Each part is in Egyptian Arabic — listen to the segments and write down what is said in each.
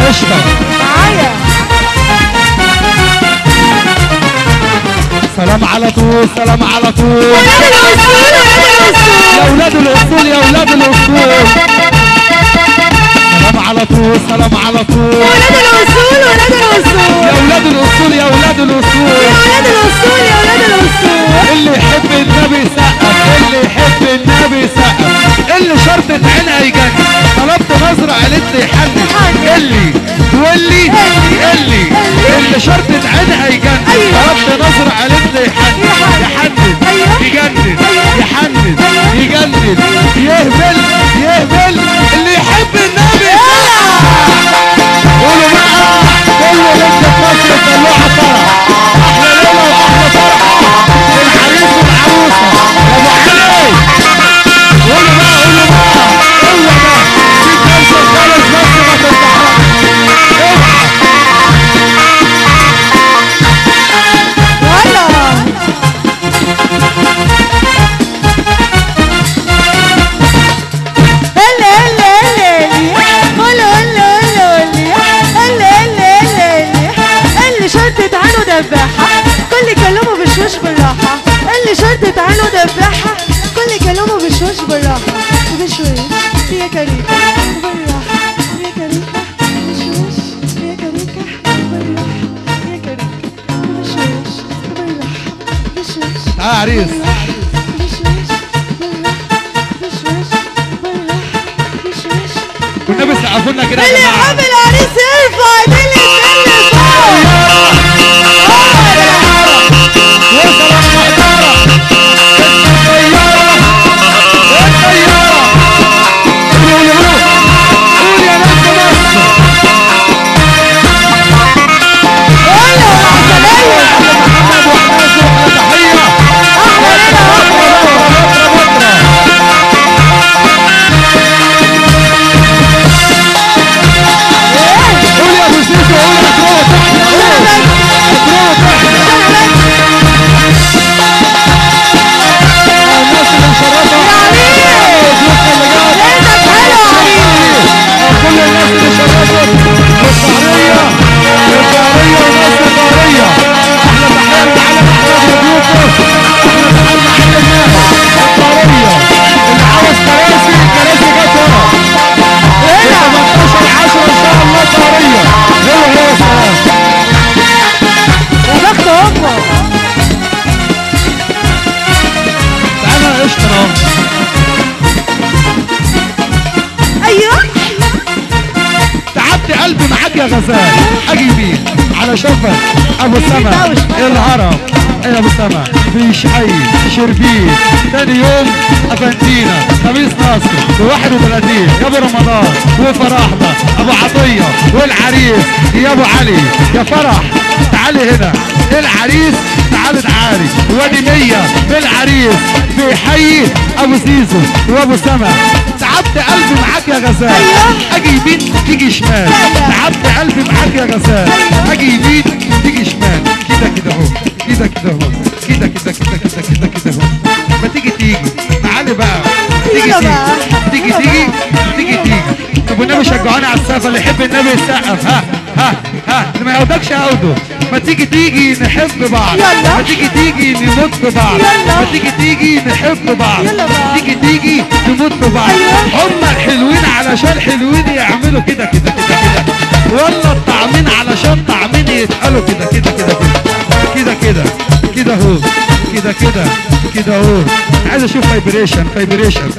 قشطة معايا سلام على طول سلام على طول ولاد الوصول ولاد الوصول يا ولاد الأصول يا ولاد الأصول سلام على طول سلام على طول ولاد الوصول ولاد الوصول يا ولاد الأصول يا ولاد الأصول يا ولاد الوصول يا ولاد الوصول اللي يحب النبي سقف اللي يحب النبي سقف اللي شرطة عينها يجنن طلبت نظرة قالت لي حنن اللي واللي اللي اللي شرطة عينها يجنن طلبت نظرة قالت لي حنن يحنن يجنن يحنن يجنن يهبل يهبل اللي يحب النبي قولوا بقى كل بنت في مصر طلعوا فرح احلى ليله واحلى فرحه للعريس والعروسه يا ابو علي قولوا بقى قولوا بقى هو ده في خمسه خالص بس ما تفتحهاش اوعى ولا هلا هلا هلا هلا هلا هلا هلا هلا اللي شرطت عنه دباحة كل كلامه بشوش بالراحة اللي شرطت عنه دباحة كل كلامه بشوش بالراحة بشوش يا كريكة بالراحة يا كريكة بشوش يا كريكة بالراحة يا كريكة بشوش بالراحة بشوش تعال يا عريس والنبي سقفوا لنا كده يا اللي جماعه يحب العريس يرفع ايديه اللي فوق وصل المقدرة الطيارة الطيارة قولوا قولوا قول يا ناس مصر محمد وحماسي وعلى تحية بكرة بكرة قول يا ابو سيسو قول يا تروح احنا قول تروح احنا الناس اللي مشرفة وضيوفنا اللي جات كل الناس اللي شرفت والشهرية والدارية والناس الدارية احلى تحية لعلم احمد وضيوفه احلى تحية لعلم الناس الدارية اللي عاوز كراسي الكراسي جت ورا 18 10 ان شاء الله دارية هو هو سلام يا بخت امك تعالى قشطة اهو ايوه تعبت قلبي معاك يا غزال اجي مين على شفا ابو سما الهرم يا ابو سما في شحي شربين تاني يوم افندينا خميس ناصر ب 31 يا ابو رمضان وفرحنا ابو عطيه والعريس يا ابو علي يا فرح تعالي هنا العريس تعالي تعالي وادي مية بالعريس في حي ابو سيزو وابو سما تعبت قلبي معاك يا غزال اجي يمين تيجي شمال تعبت قلبي معاك يا غزال اجي يمين تيجي شمال كده كده اهو كده كده اهو كده كده كده كده كده كده اهو ما تيجي تيجي تعالي بقى تيجي يلا تيجي بقى. تيجي يلا تيجي بقى. تيجي تيجي طب والنبي شجعوني على السقف اللي يحب النبي يسقف ها ها ها اللي ما ياخدكش اخده ما تيجي تيجي نحب بعض يلا. ما تيجي تيجي نموت في بعض يلا. ما تيجي تيجي نحب بعض يلا بقى. تيجي تيجي نموت في بعض أيوة. هم الحلوين علشان حلوين يعملوا كده كده كده كده ولا الطعمين علشان طعمين يتقالوا كده كده كده كده كده كده كده اهو كده كده كده اهو عايز اشوف فايبريشن فايبريشن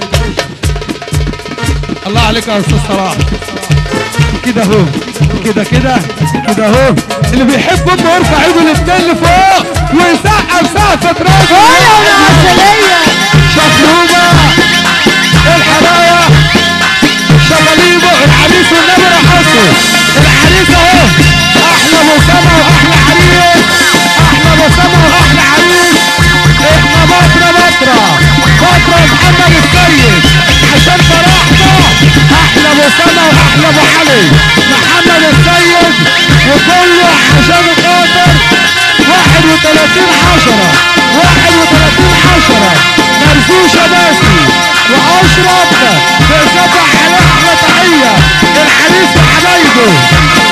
الله عليك يا استاذ صلاح كده اهو كده كده كده اهو اللي بيحب امه يرفع ايده الاثنين لفوق ويسقف سقفة راجل ولا العسلية شخلوبة الحرايا شغاليبه العريس والنبي رقصوا العريس اهو احلى مسامة واحلى عريس احلى مسامة واحلى عريس احنا بطرة بطرة بطرة محمد السيد عشان فرحنا احلى مسامة واحلى ابو علي محمد السيد وكله عشان خاطر 31 عشرة 31 عشرة مرزوشة باسي واشرف بيصبح عليه احلى تحية الحديث وحبايبه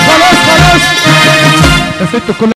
البت كلها